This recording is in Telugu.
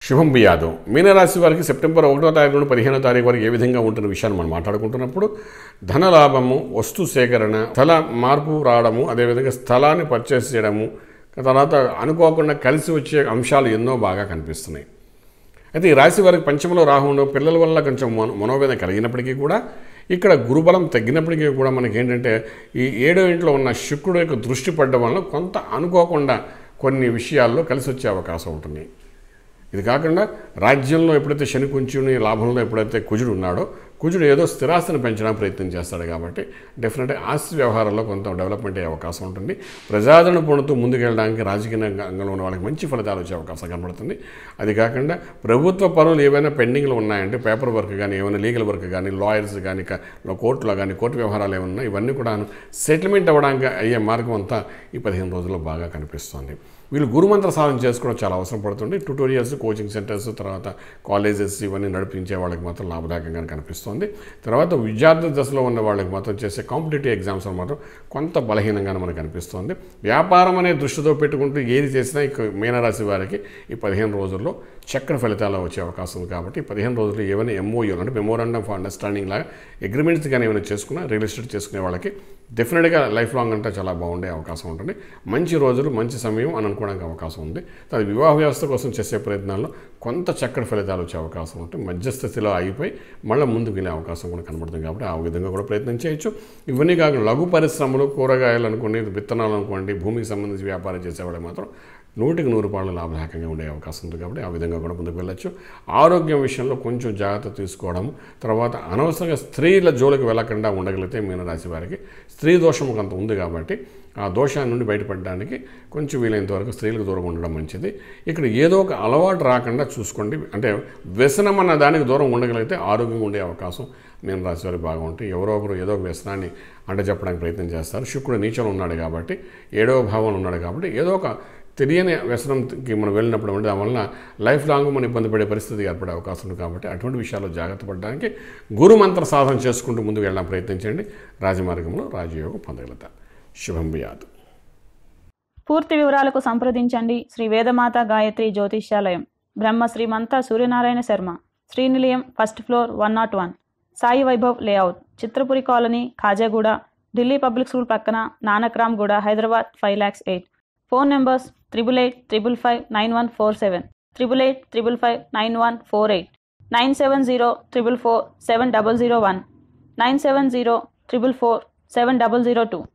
శుభం బియాదు మీనరాశి వారికి సెప్టెంబర్ ఒకటో తారీఖు నుండి పదిహేనో తారీఖు వరకు ఏ విధంగా ఉంటున్న విషయాన్ని మనం మాట్లాడుకుంటున్నప్పుడు ధన లాభము వస్తు సేకరణ స్థల మార్పు రావడము అదేవిధంగా స్థలాన్ని పర్చేస్ చేయడము తర్వాత అనుకోకుండా కలిసి వచ్చే అంశాలు ఎన్నో బాగా కనిపిస్తున్నాయి అయితే ఈ రాశి వారికి పంచమలో రాహు ఉండవు పిల్లల వల్ల కొంచెం మనో మనోవేదన కలిగినప్పటికీ కూడా ఇక్కడ గురుబలం తగ్గినప్పటికీ కూడా మనకి ఏంటంటే ఈ ఏడో ఇంట్లో ఉన్న శుక్రుడు యొక్క దృష్టి పడడం వల్ల కొంత అనుకోకుండా కొన్ని విషయాల్లో కలిసి వచ్చే అవకాశం ఉంటుంది ఇది కాకుండా రాజ్యంలో ఎప్పుడైతే శని కొంచెం లాభంలో ఎప్పుడైతే కుజుడు ఉన్నాడో కుజుడు ఏదో స్థిరాస్తిని పెంచడానికి ప్రయత్నం చేస్తాడు కాబట్టి డెఫినెట్గా ఆస్తి వ్యవహారాల్లో కొంత డెవలప్మెంట్ అయ్యే అవకాశం ఉంటుంది ప్రజాదరణ పొందుతూ ముందుకెళ్ళడానికి రాజకీయ రంగంలో ఉన్న వాళ్ళకి మంచి ఫలితాలు వచ్చే అవకాశం కనబడుతుంది అది కాకుండా ప్రభుత్వ పనులు ఏవైనా పెండింగ్లు ఉన్నాయంటే పేపర్ వర్క్ కానీ ఏమైనా లీగల్ వర్క్ కానీ లాయర్స్ కానీ కోర్టులో కానీ కోర్టు వ్యవహారాలు ఏమన్నా ఇవన్నీ కూడా సెటిల్మెంట్ అవ్వడానికి అయ్యే మార్గం అంతా ఈ పదిహేను రోజుల్లో బాగా కనిపిస్తుంది వీళ్ళు గురుమంత్ర సాధన చేసుకోవడం చాలా అవసరం పడుతుంది ట్యూటోరియల్స్ కోచింగ్ సెంటర్స్ తర్వాత కాలేజెస్ ఇవన్నీ నడిపించే వాళ్ళకి మాత్రం లాభదాయకంగా కనిపిస్తుంది తర్వాత విద్యార్థి దశలో ఉన్న వాళ్ళకి మాత్రం చేసే కాంపిటేటివ్ ఎగ్జామ్స్ మాత్రం కొంత బలహీనంగానే మనకు కనిపిస్తుంది వ్యాపారం అనే దృష్టితో పెట్టుకుంటూ ఏది చేసినా ఇక మీనరాశి వారికి ఈ పదిహేను రోజుల్లో చక్కని ఫలితాలు వచ్చే అవకాశం ఉంది కాబట్టి ఈ పదిహేను రోజుల్లో ఏమైనా ఎంఓయూ అంటే మెమోరాండమ్ ఆఫ్ అండర్స్టాండింగ్ లాగా అగ్రిమెంట్స్ కానీ ఏమైనా చేసుకున్నా రియల్ ఎస్టేట్ చేసుకునే వాళ్ళకి డెఫినెట్గా లైఫ్ లాంగ్ అంటే చాలా బాగుండే అవకాశం ఉంటుంది మంచి రోజులు మంచి సమయం అని అనుకోవడానికి అవకాశం ఉంది అది వివాహ వ్యవస్థ కోసం చేసే ప్రయత్నాల్లో కొంత చక్కటి ఫలితాలు వచ్చే అవకాశం ఉంటుంది మధ్యస్థితిలో ఆగిపోయి మళ్ళీ ముందుకు వెళ్ళే అవకాశం కూడా కనబడుతుంది కాబట్టి ఆ విధంగా కూడా ప్రయత్నం చేయొచ్చు ఇవన్నీ కాకుండా లఘు పరిశ్రమలు కూరగాయలు అనుకోండి విత్తనాలు అనుకోండి భూమికి సంబంధించి వ్యాపారం చేసేవాళ్ళకి మాత్రం నూటికి నూరు పాళ్ళు లాభదాయకంగా ఉండే అవకాశం ఉంది కాబట్టి ఆ విధంగా కూడా ముందుకు వెళ్ళొచ్చు ఆరోగ్యం విషయంలో కొంచెం జాగ్రత్త తీసుకోవడం తర్వాత అనవసరంగా స్త్రీల జోలికి వెళ్ళకుండా ఉండగలిగితే మీనరాశి వారికి స్త్రీ దోషం కొంత ఉంది కాబట్టి ఆ దోషాన్ని నుండి బయటపడడానికి కొంచెం వీలైనంత వరకు స్త్రీలకు దూరంగా ఉండడం మంచిది ఇక్కడ ఏదో ఒక అలవాటు రాకుండా చూసుకోండి అంటే వ్యసనం అన్న దానికి దూరం ఉండగలిగితే ఆరోగ్యంగా ఉండే అవకాశం మీన రాశి వారికి బాగా ఉంటాయి ఎవరో ఒకరు ఏదో ఒక వ్యసనాన్ని అంటే చెప్పడానికి ప్రయత్నం చేస్తారు శుక్రుడు నీచలు ఉన్నాడు కాబట్టి ఏడవ భావంలో ఉన్నాడు కాబట్టి ఏదో ఒక తెలియని వ్యసనంకి మనం వెళ్ళినప్పుడు అంటే దానివల్ల లైఫ్ లాంగ్ మనం ఇబ్బంది పడే పరిస్థితి ఏర్పడే అవకాశం ఉంది కాబట్టి అటువంటి విషయాల్లో జాగ్రత్త పడడానికి గురు మంత్ర సాధన చేసుకుంటూ ముందుకు వెళ్ళడం ప్రయత్నించండి రాజమార్గంలో రాజయోగం పొందగలుగుతారు శుభం బియాదు పూర్తి వివరాలకు సంప్రదించండి Shri Vedamata Gayatri Jyotishyalayam Brahma Srimanta Suryanarayana Sharma Srinilayam first floor one not one Sai Vaibhav layout Chitrapuri colony Khajaguda Delhi public school పక్కన Nanakramguda Hyderabad five lakhs eight phone numbers triple eight triple five nine one four seven triple eight triple five nine one four eight nine seven zero triple four seven double zero one nine seven zero triple four seven double zero two